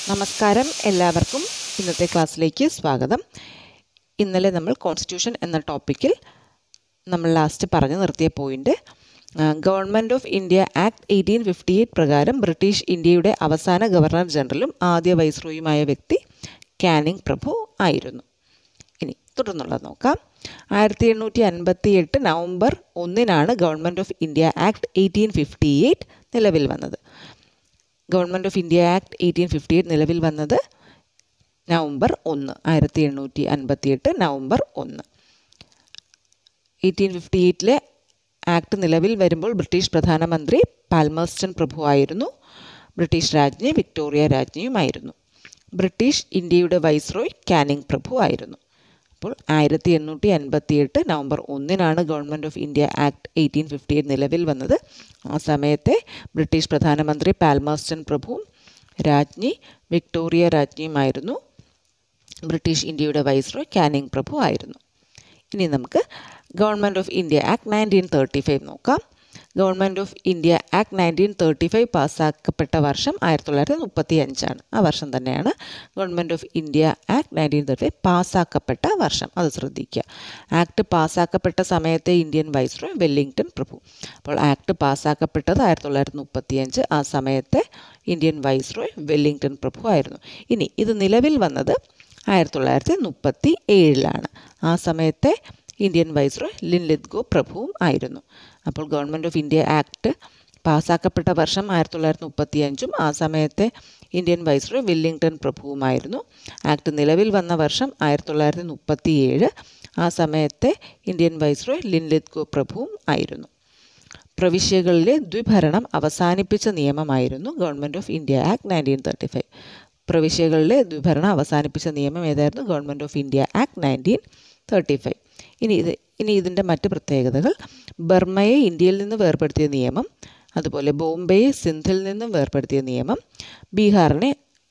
നമസ്കാരം എല്ലാവർക്കും ഇന്നത്തെ ക്ലാസ്സിലേക്ക് സ്വാഗതം ഇന്നലെ നമ്മൾ കോൺസ്റ്റിറ്റ്യൂഷൻ എന്ന ടോപ്പിക്കിൽ നമ്മൾ ലാസ്റ്റ് പറഞ്ഞു നിർത്തിയ point government of India act eighteen fifty eight പ്രകാരം ബ്രിട്ടീഷ് ഇന്ത്യയുടെ അവസാന ഗവർണർ ജനറലും ആദ്യ വൈസ്രോയുമായ വ്യക്തി കാനിങ് പ്രഭു ആയിരുന്നു ഇനി തുടർന്നുള്ളത് നോക്കാം ആയിരത്തി എണ്ണൂറ്റി അൻപത്തി എട്ട് നവംബർ ഒന്നിനാണ് government of India act eighteen fifty eight നിലവിൽ വന്നത് government of India act eighteen fifty eight നിലവിൽ വന്നത് നവംബർ ഒന്ന് ആയിരത്തി എണ്ണൂറ്റി അൻപത്തി എട്ട് നവംബർ ഒന്ന് എയ്റ്റീൻ ഫിഫ്റ്റി എയ്റ്റിലെ ആക്ട് നിലവിൽ വരുമ്പോൾ ബ്രിട്ടീഷ് പ്രധാനമന്ത്രി പാൽമേഴ്സ്റ്റൺ പ്രഭു ആയിരുന്നു ബ്രിട്ടീഷ് രാജ്ഞി വിക്ടോറിയ രാജ്ഞിയുമായിരുന്നു ബ്രിട്ടീഷ് ഇന്ത്യയുടെ വൈസ്രോയ് കാനിങ് പ്രഭു ആയിരുന്നു അപ്പോൾ ആയിരത്തി എണ്ണൂറ്റി അൻപത്തി എട്ട് നവംബർ ഒന്നിനാണ് government of India act eighteen fifty eight നിലവിൽ വന്നത് ആ സമയത്തെ ബ്രിട്ടീഷ് പ്രധാനമന്ത്രി പാൽമേഴ്സ്റ്റൺ പ്രഭുവും രാജ്ഞി വിക്ടോറിയ രാജ്ഞിയുമായിരുന്നു ബ്രിട്ടീഷ് ഇന്ത്യയുടെ വൈസ്രോയ് കാനിങ് പ്രഭു ആയിരുന്നു ഇനി നമുക്ക് government of India act nineteen thirty five നോക്കാം government of India act nineteen thirty five പാസ്സാക്കപ്പെട്ട വർഷം ആയിരത്തി തൊള്ളായിരത്തി മുപ്പത്തി അഞ്ചാണ് ആ വർഷം തന്നെയാണ് government of India act nineteen thirty five പാസ്സാക്കപ്പെട്ട വർഷം അത് ശ്രദ്ധിക്കുക ആക്ട് പാസ്സാക്കപ്പെട്ട സമയത്തെ ഇന്ത്യൻ വൈസ്രോയ് വെല്ലിംഗ്ടൺ പ്രഭു അപ്പോൾ ആക്ട് പാസ്സാക്കപ്പെട്ടത് ആയിരത്തി തൊള്ളായിരത്തി മുപ്പത്തി അഞ്ച് ആ സമയത്തെ ഇന്ത്യൻ വൈസ്രോയ് വെല്ലിംഗ്ടൺ പ്രഭു ആയിരുന്നു ഇനി ഇത് നിലവിൽ വന്നത് ആയിരത്തി തൊള്ളായിരത്തി മുപ്പത്തി ഏഴിലാണ് ആ സമയത്തെ ഇന്ത്യൻ വൈസ്രോയ് ലിൻലിത്ഗോ പ്രഭുവും ആയിരുന്നു അപ്പോൾ ഗവൺമെൻറ് ഓഫ് ഇന്ത്യ ആക്ട് പാസ്സാക്കപ്പെട്ട വർഷം ആയിരത്തി തൊള്ളായിരത്തി മുപ്പത്തി അഞ്ചും ആ സമയത്തെ ഇന്ത്യൻ വൈസ്രോയ് വില്ലിംഗ്ടൺ പ്രഭുവുമായിരുന്നു ആക്ട് നിലവിൽ വന്ന വർഷം ആയിരത്തി തൊള്ളായിരത്തി മുപ്പത്തി ഏഴ് ആ സമയത്തെ ഇന്ത്യൻ വൈസ്രോയ് ലിൻലിത്ഗോ പ്രഭുവും ആയിരുന്നു പ്രവിശ്യകളിലെ ദ്വിഭരണം അവസാനിപ്പിച്ച നിയമമായിരുന്നു government of India act nineteen thirty five പ്രവിശ്യകളിലെ ദ്വിഭരണം അവസാനിപ്പിച്ച നിയമം ഏതായിരുന്നു government of India act nineteen thirty five ഇനി ഇത് ഇനി ഇതിൻ്റെ മറ്റ് പ്രത്യേകതകൾ ബർമയെ ഇന്ത്യയിൽ നിന്ന് വേർപെടുത്തിയ നിയമം അതുപോലെ ബോംബെയെ സിന്ധിൽ നിന്നും വേർപെടുത്തിയ നിയമം ബീഹാറിനെ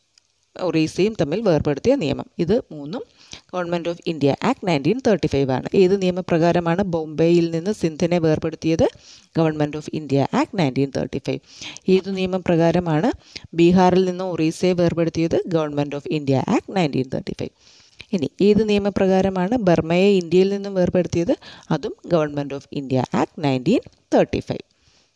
ഒറീസയും തമ്മിൽ വേർപെടുത്തിയ നിയമം ഇത് മൂന്നും government of India act nineteen thirty five ആണ് ഏത് നിയമപ്രകാരമാണ് ബോംബെയിൽ നിന്ന് സിന്ധിനെ വേർപെടുത്തിയത് government of India act nineteen thirty five ഏത് നിയമപ്രകാരമാണ് ബീഹാറിൽ നിന്ന് ഒറീസയെ വേർപെടുത്തിയത് government of India act nineteen thirty five ഇനി ഏത് നിയമപ്രകാരമാണ് ബർമയെ ഇന്ത്യയിൽ നിന്നും വേർപെടുത്തിയത് അതും government of India act nineteen thirty five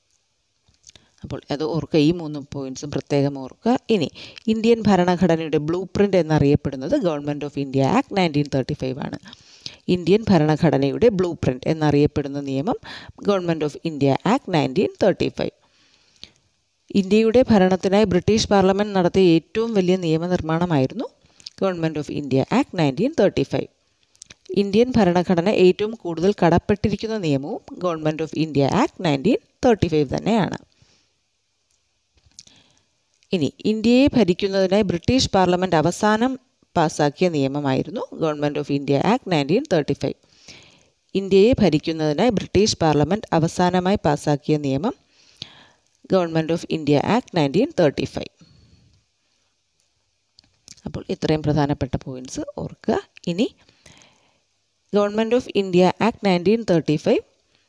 അപ്പോൾ അത് ഓർക്കുക ഈ മൂന്ന് പോയിൻറ്റ്സും പ്രത്യേകം ഓർക്കുക ഇനി ഇന്ത്യൻ ഭരണഘടനയുടെ ബ്ലൂ പ്രിൻ്റ് എന്നറിയപ്പെടുന്നത് government of India act nineteen thirty five ആണ് ഇന്ത്യൻ ഭരണഘടനയുടെ ബ്ലൂ പ്രിൻ്റ് എന്നറിയപ്പെടുന്ന നിയമം government of India act nineteen thirty five ഇന്ത്യയുടെ ഭരണത്തിനായി ബ്രിട്ടീഷ് പാർലമെൻറ്റ് നടത്തിയ ഏറ്റവും വലിയ നിയമനിർമ്മാണമായിരുന്നു government of India act nineteen thirty five Indian ഭരണഘടന ഏറ്റവും കൂടുതൽ കടപ്പെട്ടിരിക്കുന്ന നിയമവും government of India act nineteen thirty five തന്നെയാണ് ഇനി ഇന്ത്യയെ ഭരിക്കുന്നതിനായി ബ്രിട്ടീഷ് പാർലമെൻറ്റ് അവസാനം പാസാക്കിയ നിയമമായിരുന്നു government of India act nineteen thirty five ഇന്ത്യയെ ഭരിക്കുന്നതിനായി ബ്രിട്ടീഷ് പാർലമെൻറ്റ് അവസാനമായി പാസാക്കിയ നിയമം government of India act nineteen thirty five അപ്പോൾ ഇത്രയും പ്രധാനപ്പെട്ട പോയിൻറ്റ്സ് ഓർക്കുക ഇനി government of India act nineteen thirty five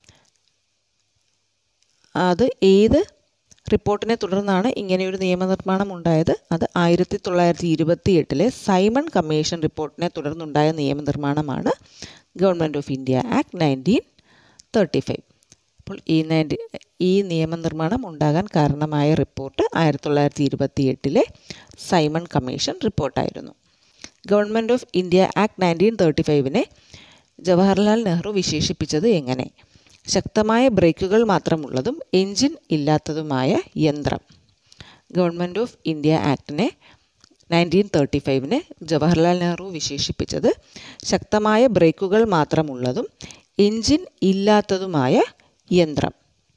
അത് ഏത് റിപ്പോർട്ടിനെ തുടർന്നാണ് ഇങ്ങനെയൊരു നിയമനിർമ്മാണം ഉണ്ടായത് അത് ആയിരത്തി തൊള്ളായിരത്തി ഇരുപത്തി എട്ടിലെ സൈമൺ കമ്മീഷൻ റിപ്പോർട്ടിനെ തുടർന്നുണ്ടായ നിയമനിർമ്മാണമാണ് government of India act nineteen thirty five അപ്പോൾ ഈ നയൻറ്റി ഈ നിയമനിർമ്മാണം ഉണ്ടാകാൻ കാരണമായ റിപ്പോർട്ട് ആയിരത്തി തൊള്ളായിരത്തി ഇരുപത്തി എട്ടിലെ സൈമൺ കമ്മീഷൻ റിപ്പോർട്ടായിരുന്നു government of India act nineteen thirty ഫൈവിനെ ജവഹർലാൽ നെഹ്റു വിശേഷിപ്പിച്ചത് എങ്ങനെ ശക്തമായ ബ്രേക്കുകൾ മാത്രമുള്ളതും എൻജിൻ ഇല്ലാത്തതുമായ യന്ത്രം ഗവൺമെൻറ് ഓഫ് ഇന്ത്യ ആക്ടിനെ നയൻറ്റീൻ തേർട്ടി ഫൈവിനെ ജവഹർലാൽ നെഹ്റു വിശേഷിപ്പിച്ചത് ശക്തമായ ബ്രേക്കുകൾ മാത്രമുള്ളതും എൻജിൻ ഇല്ലാത്തതുമായ യന്ത്രം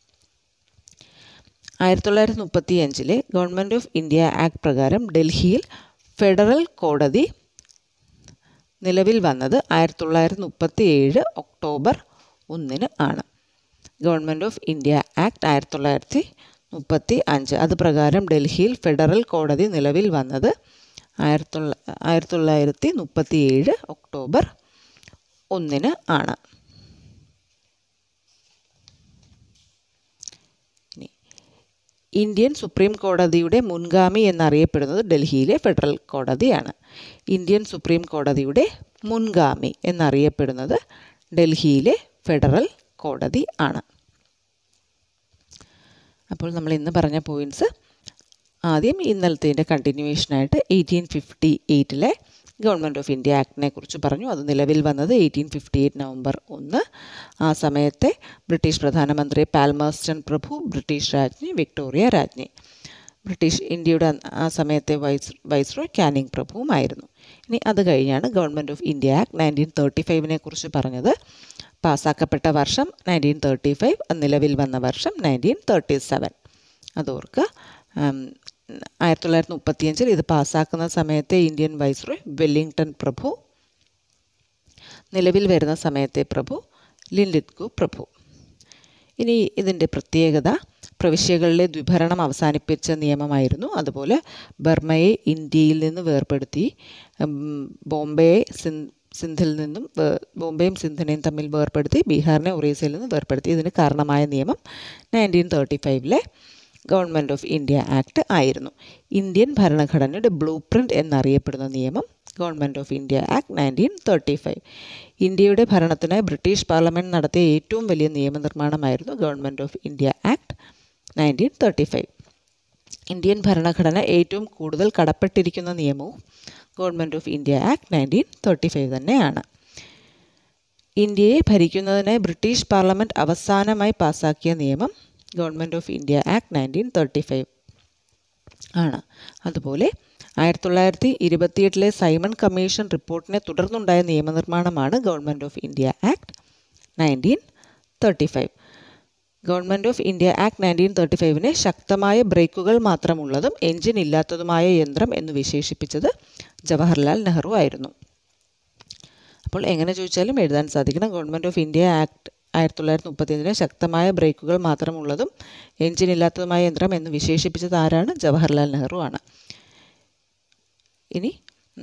ആയിരത്തി തൊള്ളായിരത്തി മുപ്പത്തി അഞ്ചിലെ ഗവൺമെൻറ് ഓഫ് ഇന്ത്യ ആക്ട് പ്രകാരം ഡൽഹിയിൽ ഫെഡറൽ കോടതി നിലവിൽ വന്നത് ആയിരത്തി തൊള്ളായിരത്തി മുപ്പത്തി ഏഴ് ഒക്ടോബർ ഒന്നിന് ആണ് ഗവൺമെൻറ് ഓഫ് ഇന്ത്യ ആക്ട് ആയിരത്തി തൊള്ളായിരത്തി മുപ്പത്തി അഞ്ച് അത് പ്രകാരം ഡൽഹിയിൽ ഫെഡറൽ കോടതി നിലവിൽ വന്നത് ആയിരത്തി തൊള്ള ആയിരത്തി തൊള്ളായിരത്തി മുപ്പത്തി ഏഴ് ഒക്ടോബർ ഒന്നിന് ആണ് ഇന്ത്യൻ സുപ്രീം കോടതിയുടെ മുൻഗാമി എന്നറിയപ്പെടുന്നത് ഡൽഹിയിലെ ഫെഡറൽ കോടതിയാണ് ഇന്ത്യൻ സുപ്രീം കോടതിയുടെ മുൻഗാമി എന്നറിയപ്പെടുന്നത് ഡൽഹിയിലെ ഫെഡറൽ കോടതി ആണ് അപ്പോൾ നമ്മൾ ഇന്ന് പറഞ്ഞ പോയിൻറ്റ്സ് ആദ്യം ഇന്നലത്തേൻ്റെ കണ്ടിന്യൂവേഷനായിട്ട് എയ്റ്റീൻ ഫിഫ്റ്റി എയ്റ്റിലെ ഗവൺമെൻറ് ഓഫ് ഇന്ത്യ ആക്ടിനെ കുറിച്ച് പറഞ്ഞു അത് നിലവിൽ വന്നത് എയ്റ്റീൻ ഫിഫ്റ്റി എയ്റ്റ് നവംബർ ഒന്ന് ആ സമയത്തെ ബ്രിട്ടീഷ് പ്രധാനമന്ത്രി പാൽമേഴ്സ്റ്റൺ പ്രഭു ബ്രിട്ടീഷ് രാജ്ഞി വിക്ടോറിയ രാജ്ഞി ബ്രിട്ടീഷ് ഇന്ത്യയുടെ ആ സമയത്തെ വൈസ് വൈസ്രോയ് കാനിങ് പ്രഭുവുമായിരുന്നു ഇനി അത് കഴിഞ്ഞാണ് government of India act nineteen thirty ഫൈവിനെ കുറിച്ച് പറഞ്ഞത് പാസ്സാക്കപ്പെട്ട വർഷം നയൻറ്റീൻ തേർട്ടി ഫൈവ് നിലവിൽ വന്ന വർഷം നയൻറ്റീൻ തേർട്ടി സെവൻ അതോർക്കുക ആയിരത്തി തൊള്ളായിരത്തി മുപ്പത്തിയഞ്ചിൽ ഇത് പാസ്സാക്കുന്ന സമയത്തെ ഇന്ത്യൻ വൈസ്രോയ് വെല്ലിംഗ്ടൺ പ്രഭു നിലവിൽ വരുന്ന സമയത്തെ പ്രഭു ലിൻലിത്കു പ്രഭു ഇനി ഇതിൻ്റെ പ്രത്യേകത പ്രവിശ്യകളിലെ ദ്വിഭരണം അവസാനിപ്പിച്ച നിയമമായിരുന്നു അതുപോലെ ബർമയെ ഇന്ത്യയിൽ നിന്ന് വേർപെടുത്തി ബോംബെയെ സിൻ സിന്ധിൽ നിന്നും ബോംബെയും സിന്ധിനെയും തമ്മിൽ വേർപെടുത്തി ബീഹാറിനെ ഒറീസയിൽ നിന്ന് വേർപെടുത്തി ഇതിന് കാരണമായ നിയമം നയൻറ്റീൻ തേർട്ടി ഫൈവിലെ ഗവൺമെൻറ് ഓഫ് ഇന്ത്യ ആക്ട് ആയിരുന്നു ഇന്ത്യൻ ഭരണഘടനയുടെ ബ്ലൂ പ്രിൻ്റ് എന്നറിയപ്പെടുന്ന നിയമം government of India act nineteen thirty five ഇന്ത്യയുടെ ഭരണത്തിനായി ബ്രിട്ടീഷ് പാർലമെൻറ്റ് നടത്തിയ ഏറ്റവും വലിയ നിയമനിർമ്മാണമായിരുന്നു government of India act nineteen thirty five Indian ഭരണഘടന ഏറ്റവും കൂടുതൽ കടപ്പെട്ടിരിക്കുന്ന നിയമവും government of India act nineteen thirty five തന്നെയാണ് ഇന്ത്യയെ ഭരിക്കുന്നതിനായി ബ്രിട്ടീഷ് പാർലമെൻറ്റ് അവസാനമായി പാസാക്കിയ നിയമം government of India act nineteen thirty five ആണ് അതുപോലെ ആയിരത്തി തൊള്ളായിരത്തി ഇരുപത്തിയെട്ടിലെ സൈമൺ കമ്മീഷൻ റിപ്പോർട്ടിനെ തുടർന്നുണ്ടായ നിയമനിർമ്മാണമാണ് government of India act nineteen thirty five government of India act nineteen thirty ഫൈവിനെ ശക്തമായ ബ്രേക്കുകൾ മാത്രമുള്ളതും എഞ്ചിൻ ഇല്ലാത്തതുമായ യന്ത്രം എന്ന് വിശേഷിപ്പിച്ചത് ജവഹർലാൽ നെഹ്റു ആയിരുന്നു അപ്പോൾ എങ്ങനെ ചോദിച്ചാലും എഴുതാൻ സാധിക്കണം ഗവൺമെൻറ് ഓഫ് ഇന്ത്യ ആക്ട് ആയിരത്തി തൊള്ളായിരത്തി മുപ്പത്തിയഞ്ചിന് ശക്തമായ ബ്രേക്കുകൾ മാത്രമുള്ളതും എഞ്ചിൻ ഇല്ലാത്തതുമായ യന്ത്രം എന്ന് വിശേഷിപ്പിച്ചത് ആരാണ് ജവഹർലാൽ നെഹ്റു ആണ് ഇനി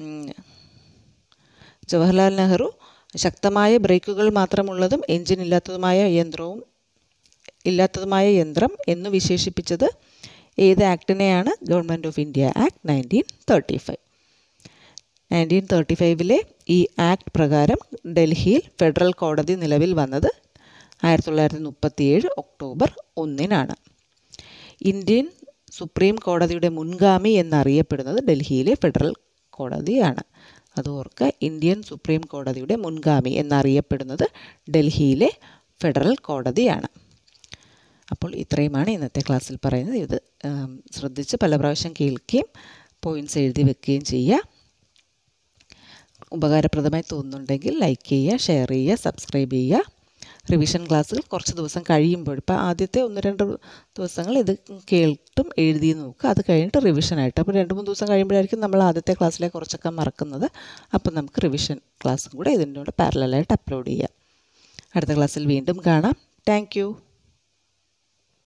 ജവഹർലാൽ നെഹ്റു ശക്തമായ ബ്രേക്കുകൾ മാത്രമുള്ളതും എഞ്ചിൻ ഇല്ലാത്തതുമായ യന്ത്രവും ഇല്ലാത്തതുമായ യന്ത്രം എന്ന് വിശേഷിപ്പിച്ചത് ഏത് ആക്ടിനെയാണ് government of India act nineteen thirty five nineteen thirty ഫൈവിലെ ഈ ആക്ട് പ്രകാരം ഡൽഹിയിൽ ഫെഡറൽ കോടതി നിലവിൽ വന്നത് ആയിരത്തി തൊള്ളായിരത്തി മുപ്പത്തിയേഴ് ഒക്ടോബർ ഒന്നിനാണ് ഇന്ത്യൻ സുപ്രീം കോടതിയുടെ മുൻഗാമി എന്നറിയപ്പെടുന്നത് ഡൽഹിയിലെ ഫെഡറൽ കോടതിയാണ് അത് ഓർക്കുക ഇന്ത്യൻ സുപ്രീം കോടതിയുടെ മുൻഗാമി എന്നറിയപ്പെടുന്നത് ഡൽഹിയിലെ ഫെഡറൽ കോടതിയാണ് അപ്പോൾ ഇത്രയുമാണ് ഇന്നത്തെ ക്ലാസ്സിൽ പറയുന്നത് ഇത് ശ്രദ്ധിച്ച് പല പ്രാവശ്യം കേൾക്കുകയും പോയിൻറ്റ്സ് എഴുതി വെക്കുകയും ചെയ്യുക ഉപകാരപ്രദമായി തോന്നുന്നുണ്ടെങ്കിൽ ലൈക്ക് ചെയ്യുക ഷെയർ ചെയ്യുക സബ്സ്ക്രൈബ് ചെയ്യുക റിവിഷൻ ക്ലാസ്സുകൾ കുറച്ച് ദിവസം കഴിയുമ്പോൾ ഇപ്പോൾ ആദ്യത്തെ ഒന്ന് രണ്ട് ദിവസങ്ങൾ ഇത് കേട്ടും എഴുതി നോക്കുക അത് കഴിഞ്ഞിട്ട് റിവിഷനായിട്ട് അപ്പോൾ രണ്ട് മൂന്ന് ദിവസം കഴിയുമ്പോഴായിരിക്കും നമ്മൾ ആദ്യത്തെ ക്ലാസ്സിലെ കുറച്ചൊക്കെ മറക്കുന്നത് അപ്പം നമുക്ക് റിവിഷൻ ക്ലാസ്സും കൂടെ ഇതിൻ്റെ കൂടെ പാരലായിട്ട് അപ്ലോഡ് ചെയ്യാം അടുത്ത ക്ലാസ്സിൽ വീണ്ടും കാണാം താങ്ക്